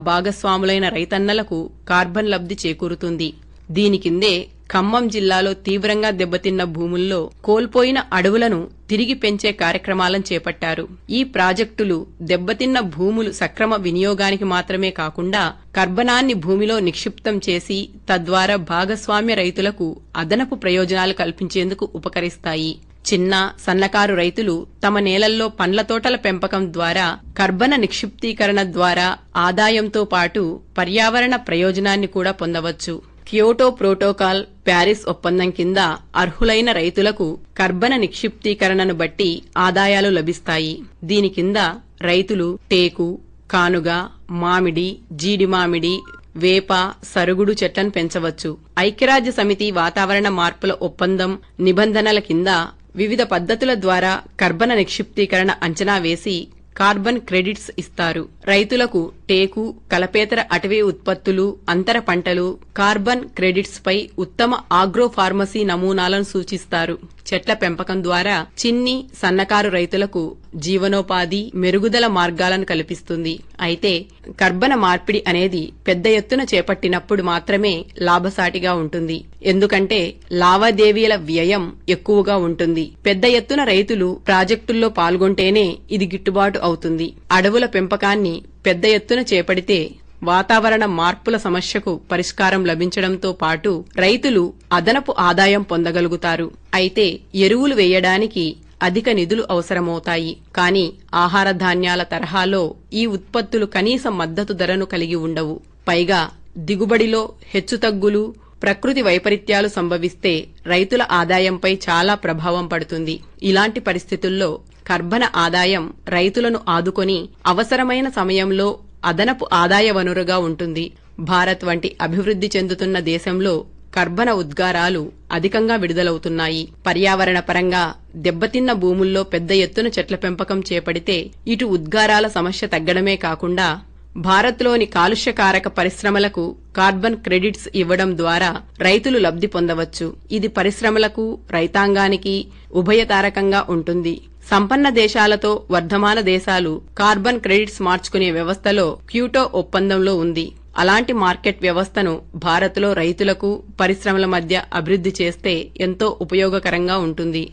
భాగస్వాములైన రైతన్నలకు కార్బన్ లబ్ధి చేకూరుతుంది దీని కిందే ఖమ్మం జిల్లాలో తీవ్రంగా దెబ్బతిన్న భూముల్లో కోల్పోయిన అడవులను తిరిగి పెంచే కార్యక్రమాలను చేపట్టారు ఈ ప్రాజెక్టులు దెబ్బతిన్న భూములు సక్రమ వినియోగానికి మాత్రమే కాకుండా కర్బనాన్ని భూమిలో నిక్షిప్తం చేసి తద్వారా భాగస్వామ్య రైతులకు అదనపు ప్రయోజనాలు కల్పించేందుకు ఉపకరిస్తాయి చిన్న సన్నకారు రైతులు తమ నేలల్లో పండ్ల తోటల పెంపకం ద్వారా కర్బన నిక్షిప్తీకరణ ద్వారా ఆదాయంతో పాటు పర్యావరణ ప్రయోజనాన్ని కూడా పొందవచ్చు క్యోటో ప్రోటోకాల్ ప్యారిస్ ఒప్పందం కింద అర్హులైన రైతులకు కర్బన నిక్షిప్తీకరణను బట్టి ఆదాయాలు లభిస్తాయి దీని కింద రైతులు టేకు కానుగ మామిడి జీడి మామిడి వేప సరుగుడు చెట్లను పెంచవచ్చు ఐక్యరాజ్య సమితి వాతావరణ మార్పుల ఒప్పందం నిబంధనల కింద వివిధ పద్ధతుల ద్వారా కర్బన నిక్షిప్తీకరణ అంచనా వేసి కార్బన్ క్రెడిట్స్ ఇస్తారు రైతులకు టేకు కలపేతర అటవీ ఉత్పత్తులు అంతర పంటలు కార్బన్ క్రెడిట్స్ పై ఉత్తమ ఆగ్రో ఫార్మసీ నమూనాలను సూచిస్తారు చెట్ల పెంపకం ద్వారా చిన్ని సన్నకారు రైతులకు జీవనోపాధి మెరుగుదల మార్గాలను కల్పిస్తుంది అయితే కర్బన మార్పిడి అనేది పెద్ద ఎత్తున చేపట్టినప్పుడు మాత్రమే లాభసాటిగా ఉంటుంది ఎందుకంటే లావాదేవీల వ్యయం ఎక్కువగా ఉంటుంది పెద్ద ఎత్తున రైతులు ప్రాజెక్టుల్లో పాల్గొంటేనే ఇది గిట్టుబాటు అవుతుంది అడవుల పెంపకాన్ని పెద్ద ఎత్తున చేపడితే వాతావరణ మార్పుల సమస్యకు పరిష్కారం లభించడంతో పాటు రైతులు అదనపు ఆదాయం పొందగలుగుతారు అయితే ఎరువులు వేయడానికి అధిక నిధులు అవసరమవుతాయి కానీ ఆహార ధాన్యాల తరహాలో ఈ ఉత్పత్తులు కనీస మద్దతు ధరను కలిగి ఉండవు పైగా దిగుబడిలో హెచ్చుతగ్గులు ప్రకృతి వైపరీత్యాలు సంభవిస్తే రైతుల ఆదాయంపై చాలా ప్రభావం పడుతుంది ఇలాంటి పరిస్థితుల్లో కర్బన ఆదాయం రైతులను ఆదుకొని అవసరమైన సమయంలో అదనపు ఆదాయ వనరుగా ఉంటుంది భారత్ వంటి అభివృద్ధి చెందుతున్న దేశంలో కర్బన ఉద్గారాలు అధికంగా విడుదలవుతున్నాయి పర్యావరణ పరంగా దెబ్బతిన్న భూముల్లో పెద్ద ఎత్తున చెట్ల పెంపకం చేపడితే ఇటు ఉద్గారాల సమస్య తగ్గడమే కాకుండా భారత్లోని కాలుష్యకారక పరిశ్రమలకు కార్బన్ క్రెడిట్స్ ఇవ్వడం ద్వారా రైతులు లబ్ధి పొందవచ్చు ఇది పరిశ్రమలకు రైతాంగానికి ఉభయతారకంగా ఉంటుంది సంపన్న దేశాలతో వర్ధమాన దేశాలు కార్బన్ క్రెడిట్స్ మార్చుకునే వ్యవస్థలో క్యూటో ఒప్పందంలో ఉంది అలాంటి మార్కెట్ వ్యవస్థను భారత్లో రైతులకు పరిశ్రమల మధ్య అభివృద్ధి చేస్తే ఎంతో ఉపయోగకరంగా ఉంటుంది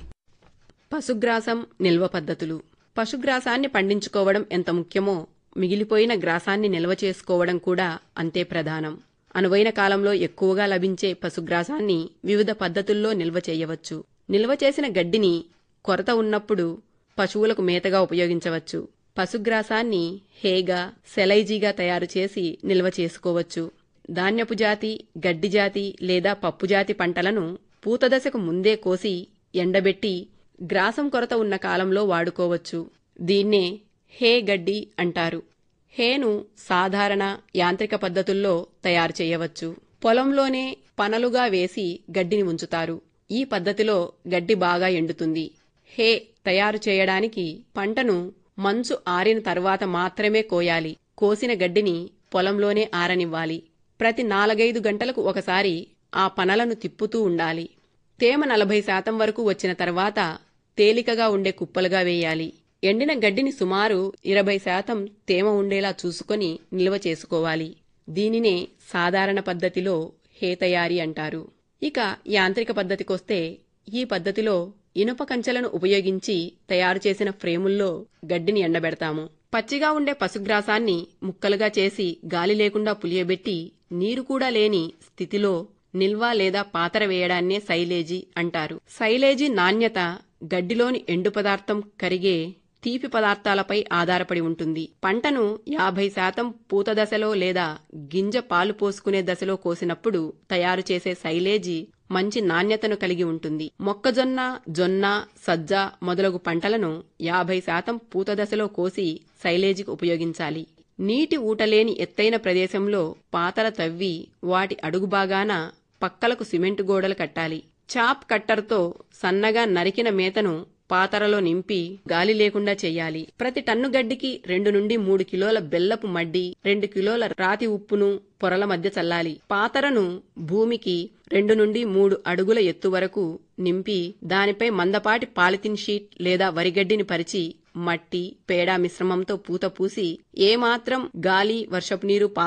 పశుగ్రాసం నిల్వ పద్ధతులు పశుగ్రాసాన్ని పండించుకోవడం ఎంత ముఖ్యమో మిగిలిపోయిన గ్రాసాన్ని నిల్వ చేసుకోవడం కూడా అంతే ప్రధానం అనువైన కాలంలో ఎక్కువగా లభించే పశుగ్రాసాన్ని వివిధ పద్ధతుల్లో నిల్వ చేయవచ్చు నిల్వ చేసిన గడ్డిని కొరత ఉన్నప్పుడు పశువులకు మేతగా ఉపయోగించవచ్చు పశుగ్రాసాన్ని హేగా సెలైజీగా తయారు చేసి నిల్వ చేసుకోవచ్చు ధాన్యపు జాతి గడ్డి జాతి లేదా పప్పు జాతి పంటలను పూతదశకు ముందే కోసి ఎండబెట్టి గ్రాసం కొరత ఉన్న కాలంలో వాడుకోవచ్చు దీన్నే హే గడ్డి అంటారు హేను సాధారణ యాంత్రిక పద్ధతుల్లో తయారు చేయవచ్చు పొలంలోనే పనలుగా వేసి గడ్డిని ఉంచుతారు ఈ పద్ధతిలో గడ్డి బాగా ఎండుతుంది హే తయారు చేయడానికి పంటను మంచు ఆరిన తర్వాత మాత్రమే కోయాలి కోసిన గడ్డిని పొలంలోనే ఆరనివ్వాలి ప్రతి నాలుగైదు గంటలకు ఒకసారి ఆ పనలను తిప్పుతూ ఉండాలి తేమ నలభై శాతం వరకు వచ్చిన తర్వాత తేలికగా ఉండే కుప్పలుగా వేయాలి ఎండిన గడ్డిని సుమారు ఇరవై శాతం తేమ ఉండేలా చూసుకొని నిల్వ చేసుకోవాలి దీనినే సాధారణ పద్ధతిలో హే తయారీ అంటారు ఇక యాంత్రిక పద్ధతికొస్తే ఈ పద్ధతిలో ఇనుప కంచెలను ఉపయోగించి తయారు చేసిన ఫ్రేముల్లో గడ్డిని ఎండబెడతాము పచ్చిగా ఉండే పశుగ్రాసాన్ని ముక్కలుగా చేసి గాలి లేకుండా పులియబెట్టి నీరు కూడా లేని స్థితిలో నిల్వ లేదా పాతర వేయడాన్నే సైలేజీ అంటారు సైలేజీ నాణ్యత గడ్డిలోని ఎండు పదార్థం కరిగే తీపి పదార్థాలపై ఆధారపడి ఉంటుంది పంటను యాభై శాతం పూత దశలో లేదా గింజ పాలు పోసుకునే దశలో కోసినప్పుడు తయారు చేసే సైలేజీ మంచి నాణ్యతను కలిగి ఉంటుంది మొక్కజొన్న జొన్న సజ్జ మొదలగు పంటలను యాభై శాతం పూత దశలో కోసి సైలేజీకి ఉపయోగించాలి నీటి ఊటలేని ఎత్తైన ప్రదేశంలో పాతల తవ్వి వాటి అడుగు భాగాన పక్కలకు సిమెంటు గోడలు కట్టాలి చాప్ కట్టర్తో సన్నగా నరికిన మేతను పాతరలో నింపి గాలి లేకుండా చెయ్యాలి ప్రతి టన్ను గడ్డికి రెండు నుండి మూడు కిలోల బెల్లపు మడ్డి రెండు కిలోల రాతి ఉప్పును పొరల మధ్య చల్లాలి పాతరను భూమికి రెండు నుండి మూడు అడుగుల ఎత్తు వరకు నింపి దానిపై మందపాటి పాలిథిన్ షీట్ లేదా వరిగడ్డిని పరిచి మట్టి పేడ మిశ్రమంతో పూత పూసి ఏమాత్రం గాలి వర్షపు నీరు